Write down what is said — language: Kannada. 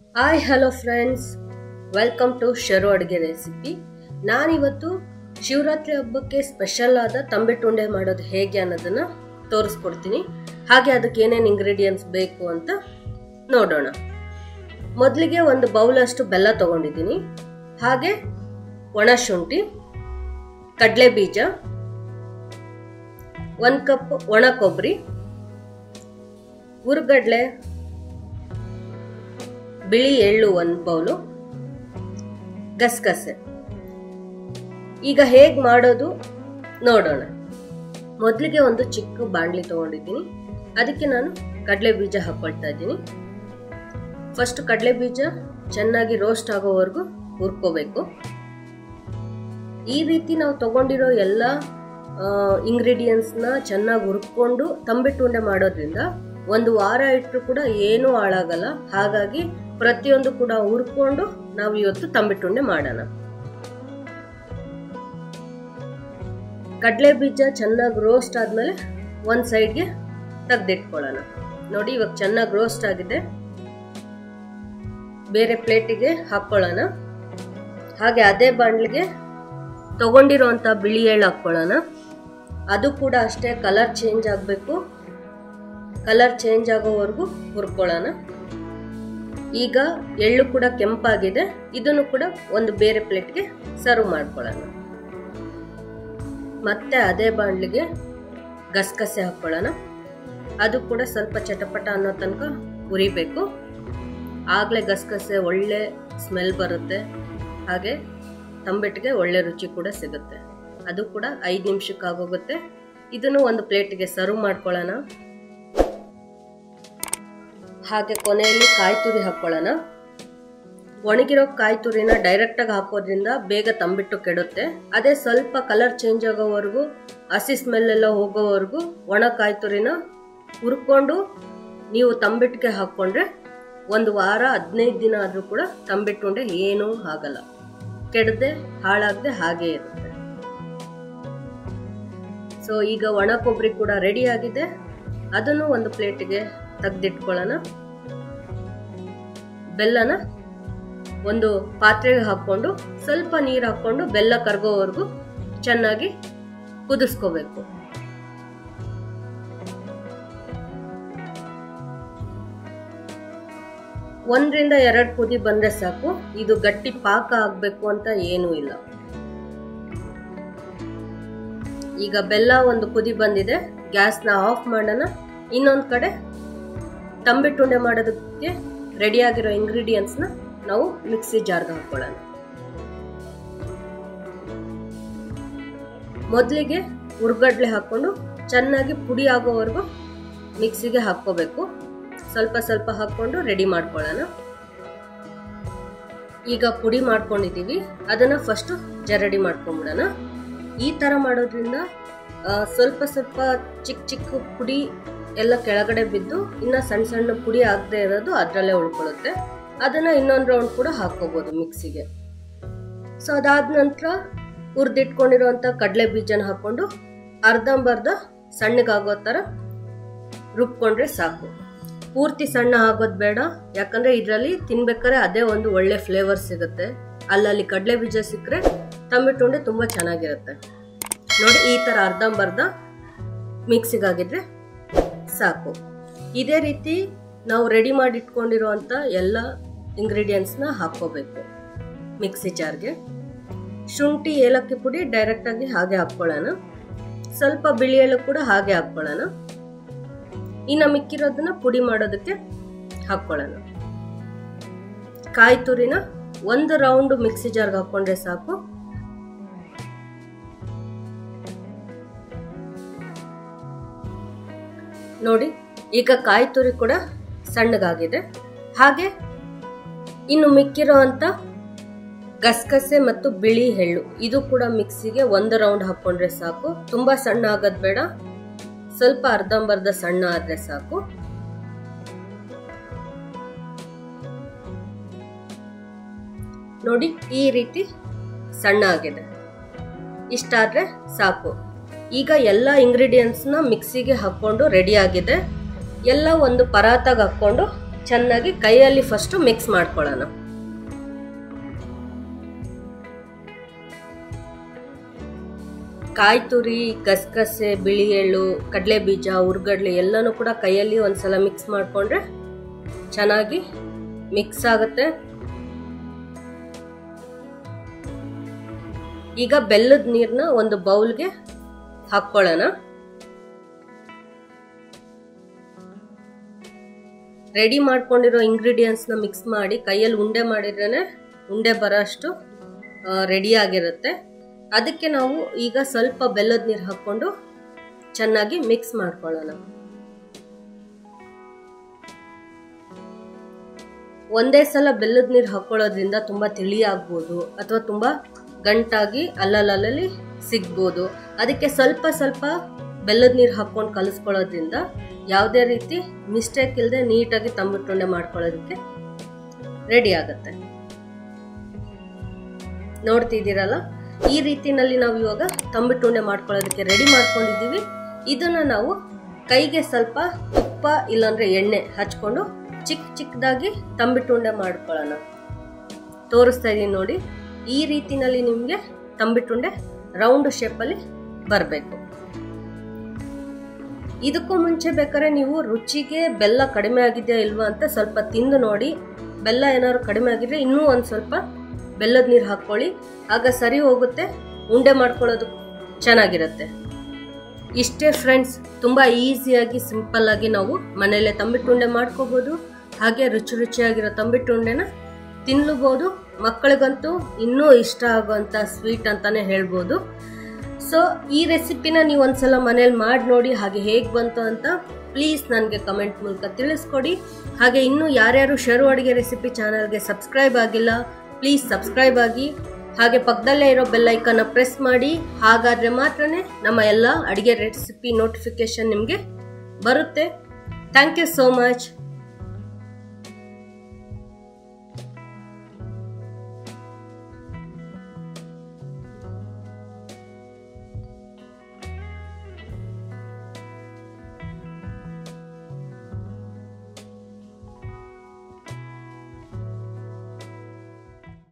hi hello friends welcome to Sharu ಅಡುಗೆ ರೆಸಿಪಿ ನಾನಿವತ್ತು ಶಿವರಾತ್ರಿ ಹಬ್ಬಕ್ಕೆ ಸ್ಪೆಷಲ್ ಆದ ತಂಬಿಟ್ಟು ಉಂಡೆ ಮಾಡೋದು ಹೇಗೆ ಅನ್ನೋದನ್ನ ತೋರಿಸ್ಕೊಡ್ತೀನಿ ಹಾಗೆ ಅದಕ್ಕೆ ಏನೇನು ಇಂಗ್ರೀಡಿಯೆಂಟ್ಸ್ ಬೇಕು ಅಂತ ನೋಡೋಣ ಮೊದಲಿಗೆ ಒಂದು ಬೌಲಷ್ಟು ಬೆಲ್ಲ ತಗೊಂಡಿದ್ದೀನಿ ಹಾಗೆ ಒಣ ಶುಂಠಿ ಕಡಲೆ ಬೀಜ ಒಂದು ಕಪ್ ಒಣ ಕೊಬ್ಬರಿ ಹುರ್ಗಡ್ಲೆ ಬಿಳಿ ಎಳ್ಳು ಒಂದು ಬೌಲು ಗಸಗಸೆ ಈಗ ಹೇಗೆ ಮಾಡೋದು ನೋಡೋಣ ಮೊದಲಿಗೆ ಒಂದು ಚಿಕ್ಕ ಬಾಣಲಿ ತಗೊಂಡಿದ್ದೀನಿ ಅದಕ್ಕೆ ನಾನು ಕಡಲೆ ಬೀಜ ಹಾಕೊಳ್ತಾ ಇದ್ದೀನಿ ಫಸ್ಟ್ ಕಡಲೆ ಬೀಜ ಚೆನ್ನಾಗಿ ರೋಸ್ಟ್ ಆಗೋವರೆಗೂ ಹುರ್ಕೋಬೇಕು ಈ ರೀತಿ ನಾವು ತಗೊಂಡಿರೋ ಎಲ್ಲ ಇಂಗ್ರೀಡಿಯೆಂಟ್ಸ್ನ ಚೆನ್ನಾಗಿ ಹುರ್ಕೊಂಡು ತಂಬಿಟ್ಟು ಉಂಡೆ ಮಾಡೋದ್ರಿಂದ ಒಂದು ವಾರ ಇಟ್ಟರು ಕೂಡ ಏನೂ ಹಾಳಾಗಲ್ಲ ಹಾಗಾಗಿ ಪ್ರತಿಯೊಂದು ಕೂಡ ಹುರ್ಕೊಂಡು ನಾವು ಇವತ್ತು ತಂಬಿಟ್ಟುಂಡೆ ಮಾಡೋಣ ಕಡಲೆ ಬೀಜ ಚೆನ್ನಾಗಿ ರೋಸ್ಟ್ ಆದಮೇಲೆ ಒಂದು ಸೈಡ್ಗೆ ತೆಗೆದಿಟ್ಕೊಳ್ಳೋಣ ನೋಡಿ ಇವಾಗ ಚೆನ್ನಾಗಿ ರೋಸ್ಟ್ ಆಗಿದೆ ಬೇರೆ ಪ್ಲೇಟಿಗೆ ಹಾಕ್ಕೊಳ್ಳೋಣ ಹಾಗೆ ಅದೇ ಬಾಣಲಿಗೆ ತಗೊಂಡಿರೋಂಥ ಬಿಳಿ ಎಳ್ಳು ಹಾಕ್ಕೊಳ್ಳೋಣ ಅದು ಕೂಡ ಅಷ್ಟೇ ಕಲರ್ ಚೇಂಜ್ ಆಗಬೇಕು ಕಲರ್ ಚೇಂಜ್ ಆಗೋವರೆಗೂ ಹುರ್ಕೊಳ್ಳೋಣ ಈಗ ಎಳ್ಳು ಕೂಡ ಕೆಂಪಾಗಿದೆ ಇದನ್ನು ಕೂಡ ಒಂದು ಬೇರೆ ಪ್ಲೇಟ್ಗೆ ಸರ್ವ್ ಮಾಡ್ಕೊಳ್ಳೋಣ ಮತ್ತೆ ಅದೇ ಬಾಣಲಿಗೆ ಗಸಗಸೆ ಹಾಕ್ಕೊಳ್ಳೋಣ ಅದು ಕೂಡ ಸ್ವಲ್ಪ ಚಟಪಟ ಅನ್ನೋ ತನಕ ಹುರಿಬೇಕು ಆಗಲೇ ಗಸಗಸೆ ಒಳ್ಳೆ ಸ್ಮೆಲ್ ಬರುತ್ತೆ ಹಾಗೆ ತಂಬಿಟ್ಟಿಗೆ ಒಳ್ಳೆ ರುಚಿ ಕೂಡ ಸಿಗುತ್ತೆ ಅದು ಕೂಡ ಐದು ನಿಮಿಷಕ್ಕೆ ಆಗೋಗುತ್ತೆ ಇದನ್ನು ಒಂದು ಪ್ಲೇಟ್ಗೆ ಸರ್ವ್ ಮಾಡ್ಕೊಳ್ಳೋಣ ಹಾಗೆ ಕೊನೆಯಲ್ಲಿ ಕಾಯಿ ತುರಿ ಹಾಕ್ಕೊಳ್ಳೋಣ ಒಣಗಿರೋ ಕಾಯಿ ತುರಿನ ಡೈರೆಕ್ಟಾಗಿ ಹಾಕೋದ್ರಿಂದ ಬೇಗ ತಂಬಿಟ್ಟು ಕೆಡುತ್ತೆ ಅದೇ ಸ್ವಲ್ಪ ಕಲರ್ ಚೇಂಜ್ ಆಗೋವರೆಗೂ ಹಸಿ ಸ್ಮೆಲ್ ಎಲ್ಲ ಹೋಗೋವರೆಗೂ ಒಣ ಕಾಯಿ ತುರಿನ ಹುರ್ಕೊಂಡು ನೀವು ತಂಬಿಟ್ಟಿಗೆ ಹಾಕ್ಕೊಂಡ್ರೆ ಒಂದು ವಾರ ಹದಿನೈದು ದಿನ ಆದರೂ ಕೂಡ ತಂಬಿಟ್ಟುಂಡೆ ಏನೂ ಆಗಲ್ಲ ಕೆಡದೆ ಹಾಳಾಗದೆ ಹಾಗೇ ಇರುತ್ತೆ ಸೊ ಈಗ ಒಣ ಕೊಬ್ಬರಿ ಕೂಡ ರೆಡಿ ಆಗಿದೆ ಅದನ್ನು ಒಂದು ಪ್ಲೇಟಿಗೆ ತೆಗೆದಿಟ್ಕೊಳ್ಳೋಣ ಬೆಲ್ಲನ ಒಂದು ಪಾತ್ರೆಗೆ ಹಾಕ್ಕೊಂಡು ಸ್ವಲ್ಪ ನೀರು ಹಾಕ್ಕೊಂಡು ಬೆಲ್ಲ ಕರಗೋವರೆಗೂ ಚೆನ್ನಾಗಿ ಕುದಿಸ್ಕೋಬೇಕು ಒಂದರಿಂದ ಎರಡು ಕುದಿ ಬಂದ್ರೆ ಸಾಕು ಇದು ಗಟ್ಟಿ ಪಾಕ ಆಗಬೇಕು ಅಂತ ಏನೂ ಇಲ್ಲ ಈಗ ಬೆಲ್ಲ ಒಂದು ಕುದಿ ಬಂದಿದೆ ಗ್ಯಾಸ್ನ ಆಫ್ ಮಾಡೋಣ ಇನ್ನೊಂದು ಕಡೆ ತಂಬಿಟ್ಟುಂಡೆ ಮಾಡೋದಕ್ಕೆ ರೆಡಿಯಾಗಿರೋ ಇಂಗ್ರೀಡಿಯೆಂಟ್ಸ್ನ ನಾವು ಮಿಕ್ಸಿ ಜಾರ್ಗೆ ಹಾಕೊಳ್ಳೋಣ ಮೊದಲಿಗೆ ಹುರ್ಗಡ್ಲೆ ಹಾಕ್ಕೊಂಡು ಚೆನ್ನಾಗಿ ಪುಡಿ ಆಗೋವರೆಗೂ ಮಿಕ್ಸಿಗೆ ಹಾಕ್ಕೋಬೇಕು ಸ್ವಲ್ಪ ಸ್ವಲ್ಪ ಹಾಕ್ಕೊಂಡು ರೆಡಿ ಮಾಡ್ಕೊಳ್ಳೋಣ ಈಗ ಪುಡಿ ಮಾಡ್ಕೊಂಡಿದ್ದೀವಿ ಅದನ್ನು ಫಸ್ಟು ಜರಡಿ ಮಾಡ್ಕೊಂಬಿಡೋಣ ಈ ಥರ ಮಾಡೋದ್ರಿಂದ ಸ್ವಲ್ಪ ಸ್ವಲ್ಪ ಚಿಕ್ಕ ಚಿಕ್ಕ ಪುಡಿ ಎಲ್ಲ ಕೆಳಗಡೆ ಬಿದ್ದು ಇನ್ನು ಸಣ್ಣ ಸಣ್ಣ ಪುಡಿ ಆಗದೆ ಇರೋದು ಅದರಲ್ಲೇ ಉಳ್ಕೊಳ್ಳುತ್ತೆ ಅದನ್ನು ಇನ್ನೊಂದು ರೌಂಡ್ ಕೂಡ ಹಾಕ್ಕೋಬೋದು ಮಿಕ್ಸಿಗೆ ಸೊ ಅದಾದ ನಂತರ ಹುರಿದಿಟ್ಕೊಂಡಿರೋಂಥ ಕಡಲೆ ಬೀಜನ ಹಾಕ್ಕೊಂಡು ಅರ್ಧಂಬರ್ಧ ಸಣ್ಣಗಾಗೋ ಥರ ರುಬ್ಕೊಂಡ್ರೆ ಸಾಕು ಪೂರ್ತಿ ಸಣ್ಣ ಆಗೋದು ಬೇಡ ಯಾಕಂದರೆ ಇದರಲ್ಲಿ ತಿನ್ಬೇಕಾದ್ರೆ ಅದೇ ಒಂದು ಒಳ್ಳೆ ಫ್ಲೇವರ್ ಸಿಗುತ್ತೆ ಅಲ್ಲಲ್ಲಿ ಕಡಲೆ ಬೀಜ ಸಿಕ್ಕರೆ ತಂಬಿಟ್ಟುಂಡೆ ತುಂಬ ಚೆನ್ನಾಗಿರುತ್ತೆ ನೋಡಿ ಈ ಥರ ಅರ್ಧಂಬರ್ಧ ಮಿಕ್ಸಿಗಾಗಿದ್ರೆ ಸಾಕು ಇದೇ ರೀತಿ ನಾವು ರೆಡಿ ಮಾಡಿ ಇಟ್ಕೊಂಡಿರುವಂಥ ಎಲ್ಲ ಇಂಗ್ರೀಡಿಯೆಂಟ್ಸ್ನ ಹಾಕ್ಕೋಬೇಕು ಮಿಕ್ಸಿ ಜಾರ್ಗೆ ಶುಂಠಿ ಏಲಕ್ಕಿ ಪುಡಿ ಡೈರೆಕ್ಟಾಗಿ ಹಾಗೆ ಹಾಕ್ಕೊಳ್ಳೋಣ ಸ್ವಲ್ಪ ಬಿಳಿ ಎಳ್ಳು ಕೂಡ ಹಾಗೆ ಹಾಕ್ಕೊಳ್ಳೋಣ ಇನ್ನು ಮಿಕ್ಕಿರೋದನ್ನ ಪುಡಿ ಮಾಡೋದಕ್ಕೆ ಹಾಕ್ಕೊಳ್ಳೋಣ ಕಾಯಿ ತುರಿನ ಒಂದು ರೌಂಡ್ ಮಿಕ್ಸಿ ಜಾರ್ಗೆ ಹಾಕ್ಕೊಂಡ್ರೆ ಸಾಕು ನೋಡಿ ಈಗ ಕಾಯಿ ತುರಿ ಕೂಡ ಸಣ್ಣಗಾಗಿದೆ ಹಾಗೆ ಇನ್ನು ಮಿಕ್ಕಿರೋ ಅಂತ ಗಸಗಸೆ ಮತ್ತು ಬಿಳಿ ಎಳ್ಳು ಇದು ಕೂಡ ಮಿಕ್ಸಿಗೆ ಒಂದು ರೌಂಡ್ ಹಾಕೊಂಡ್ರೆ ಸಾಕು ತುಂಬಾ ಸಣ್ಣ ಆಗೋದು ಬೇಡ ಸ್ವಲ್ಪ ಅರ್ಧಂಬರ್ಧ ಸಣ್ಣ ಆದ್ರೆ ಸಾಕು ನೋಡಿ ಈ ರೀತಿ ಸಣ್ಣ ಆಗಿದೆ ಇಷ್ಟಾದ್ರೆ ಸಾಕು ಈಗ ಎಲ್ಲ ಇಂಗ್ರೀಡಿಯೆಂಟ್ಸ್ನ ಮಿಕ್ಸಿಗೆ ಹಾಕ್ಕೊಂಡು ರೆಡಿ ಆಗಿದೆ ಎಲ್ಲ ಒಂದು ಪರಾತಾಗ ಹಾಕ್ಕೊಂಡು ಚೆನ್ನಾಗಿ ಕೈಯಲ್ಲಿ ಫಸ್ಟ್ ಮಿಕ್ಸ್ ಮಾಡ್ಕೊಳ್ಳೋಣ ಕಾಯಿ ತುರಿ ಗಸಗಸೆ ಬಿಳಿ ಎಳ್ಳು ಕಡಲೆ ಬೀಜ ಹುರ್ಗಡ್ಲೆ ಎಲ್ಲನೂ ಕೂಡ ಕೈಯಲ್ಲಿ ಒಂದ್ಸಲ ಮಿಕ್ಸ್ ಮಾಡಿಕೊಂಡ್ರೆ ಚೆನ್ನಾಗಿ ಮಿಕ್ಸ್ ಆಗುತ್ತೆ ಈಗ ಬೆಲ್ಲದ ನೀರನ್ನ ಒಂದು ಬೌಲ್ಗೆ ಹಾಕ್ಕೊಳ್ಳೋಣ ರೆಡಿ ಮಾಡ್ಕೊಂಡಿರೋ ಇಂಗ್ರೀಡಿಯೆಂಟ್ಸ್ನ ಮಿಕ್ಸ್ ಮಾಡಿ ಕೈಯಲ್ಲಿ ಉಂಡೆ ಮಾಡಿದ್ರೇ ಉಂಡೆ ಬರೋ ಅಷ್ಟು ರೆಡಿ ಆಗಿರುತ್ತೆ ಅದಕ್ಕೆ ನಾವು ಈಗ ಸ್ವಲ್ಪ ಬೆಲ್ಲದ ನೀರು ಹಾಕ್ಕೊಂಡು ಚೆನ್ನಾಗಿ ಮಿಕ್ಸ್ ಮಾಡ್ಕೊಳ್ಳೋಣ ಒಂದೇ ಸಲ ಬೆಲ್ಲದ ನೀರು ಹಾಕೊಳ್ಳೋದ್ರಿಂದ ತುಂಬ ತಿಳಿ ಆಗ್ಬೋದು ಅಥವಾ ತುಂಬ ಗಂಟಾಗಿ ಅಲ್ಲಲ್ಲಲ್ಲಿ ಸಿಗ್ಬೋದು ಅದಕ್ಕೆ ಸ್ವಲ್ಪ ಸ್ವಲ್ಪ ಬೆಲ್ಲದ ನೀರು ಹಾಕ್ಕೊಂಡು ಕಲಿಸ್ಕೊಳ್ಳೋದ್ರಿಂದ ಯಾವುದೇ ರೀತಿ ಮಿಸ್ಟೇಕ್ ಇಲ್ಲದೆ ನೀಟಾಗಿ ತಂಬಿಟ್ಟುಂಡೆ ಮಾಡ್ಕೊಳ್ಳೋದಕ್ಕೆ ರೆಡಿ ಆಗುತ್ತೆ ನೋಡ್ತಿದ್ದೀರಲ್ಲ ಈ ರೀತಿನಲ್ಲಿ ನಾವು ಇವಾಗ ತಂಬಿಟ್ಟುಂಡೆ ಮಾಡ್ಕೊಳ್ಳೋದಕ್ಕೆ ರೆಡಿ ಮಾಡ್ಕೊಂಡಿದ್ದೀವಿ ಇದನ್ನ ನಾವು ಕೈಗೆ ಸ್ವಲ್ಪ ತುಪ್ಪ ಇಲ್ಲಾಂದ್ರೆ ಎಣ್ಣೆ ಹಚ್ಕೊಂಡು ಚಿಕ್ಕ ಚಿಕ್ಕದಾಗಿ ತಂಬಿಟ್ಟುಂಡೆ ಮಾಡ್ಕೊಳ್ಳೋಣ ತೋರಿಸ್ತಾ ಇದ್ದೀನಿ ನೋಡಿ ಈ ರೀತಿನಲ್ಲಿ ನಿಮಗೆ ತಂಬಿಟ್ಟುಂಡೆ ರೌಂಡ್ ಶೇಪಲ್ಲಿ ಬರಬೇಕು ಇದಕ್ಕೂ ಮುಂಚೆ ಬೇಕಾದ್ರೆ ನೀವು ರುಚಿಗೆ ಬೆಲ್ಲ ಕಡಿಮೆ ಆಗಿದೆಯಾ ಇಲ್ವಾ ಅಂತ ಸ್ವಲ್ಪ ತಿಂದು ನೋಡಿ ಬೆಲ್ಲ ಏನಾದ್ರು ಕಡಿಮೆ ಆಗಿದ್ರೆ ಇನ್ನೂ ಒಂದು ಸ್ವಲ್ಪ ಬೆಲ್ಲದ ನೀರು ಹಾಕ್ಕೊಳ್ಳಿ ಆಗ ಸರಿ ಹೋಗುತ್ತೆ ಉಂಡೆ ಮಾಡ್ಕೊಳ್ಳೋದು ಚೆನ್ನಾಗಿರುತ್ತೆ ಇಷ್ಟೇ ಫ್ರೆಂಡ್ಸ್ ತುಂಬ ಈಸಿಯಾಗಿ ಸಿಂಪಲ್ ಆಗಿ ನಾವು ಮನೆಯಲ್ಲೇ ತಂಬಿಟ್ಟುಂಡೆ ಮಾಡ್ಕೋಬೋದು ಹಾಗೆ ರುಚಿ ರುಚಿಯಾಗಿರೋ ತಂಬಿಟ್ಟುಂಡೆನ ತಿನ್ಲೂಬೋದು ಮಕ್ಕಳಿಗಂತೂ ಇನ್ನೂ ಇಷ್ಟ ಆಗುವಂಥ ಸ್ವೀಟ್ ಅಂತಾನೆ ಹೇಳ್ಬೋದು ಸೊ ಈ ರೆಸಿಪಿನ ನೀವು ಒಂದ್ಸಲ ಮನೇಲಿ ಮಾಡಿ ನೋಡಿ ಹಾಗೆ ಹೇಗೆ ಬಂತು ಅಂತ ಪ್ಲೀಸ್ ನನಗೆ ಕಮೆಂಟ್ ಮೂಲಕ ತಿಳಿಸ್ಕೊಡಿ ಹಾಗೆ ಇನ್ನೂ ಯಾರ್ಯಾರು ಶರು ಅಡುಗೆ ರೆಸಿಪಿ ಚಾನಲ್ಗೆ ಸಬ್ಸ್ಕ್ರೈಬ್ ಆಗಿಲ್ಲ ಪ್ಲೀಸ್ ಸಬ್ಸ್ಕ್ರೈಬ್ ಆಗಿ ಹಾಗೆ ಪಕ್ಕದಲ್ಲೇ ಇರೋ ಬೆಲ್ಲೈಕನ್ನ ಪ್ರೆಸ್ ಮಾಡಿ ಹಾಗಾದರೆ ಮಾತ್ರನೇ ನಮ್ಮ ಎಲ್ಲ ಅಡುಗೆ ರೆಸಿಪಿ ನೋಟಿಫಿಕೇಶನ್ ನಿಮಗೆ ಬರುತ್ತೆ ಥ್ಯಾಂಕ್ ಯು ಸೋ ಮಚ್